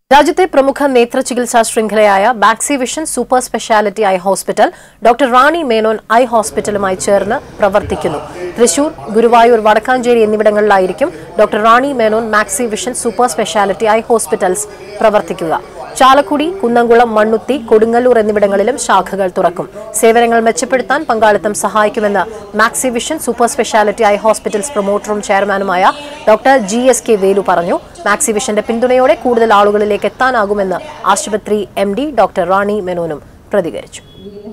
രാജ്യത്തെ പ്രമുഖ നേത്ര ചികിത്സാ ശൃംഖലയായ Maxivision super speciality eye hospital doctor Rani Menon eye ഹോസ്പിറ്റലുമായി ചേർന്ന് പ്രവർത്തിക്കുന്നു തൃശൂർ ഗുരുവായൂർ വടക്കാഞ്ചേരി എന്നിവിടങ്ങളിലായിരിക്കും doctor Rani Menon Maxivision super speciality eye hospitals പ്രവർത്തിക്കുക ചാലക്കുടി കുന്നംകുളം മണ്ണുത്തി കൊടുങ്ങല്ലൂർ എന്നിവിടങ്ങളിലും ശാഖകൾ തുറക്കും സേവനങ്ങൾ മെച്ചപ്പെടുത്താൻ പങ്കാളിത്തം സഹായിക്കുമെന്ന് Maxivision super speciality eye hospitals പ്രൊമോട്ടറും ചെയർമാനുമായ doctor G S K Velu പറഞ്ഞു മാക്സി വിഷന്റെ പിന്തുണയോടെ കൂടുതൽ ആളുകളിലേക്ക് എത്താനാകുമെന്ന് ആശുപത്രി എം ഡി ഡോക്ടർ റാണി മെനോനും പ്രതികരിച്ചു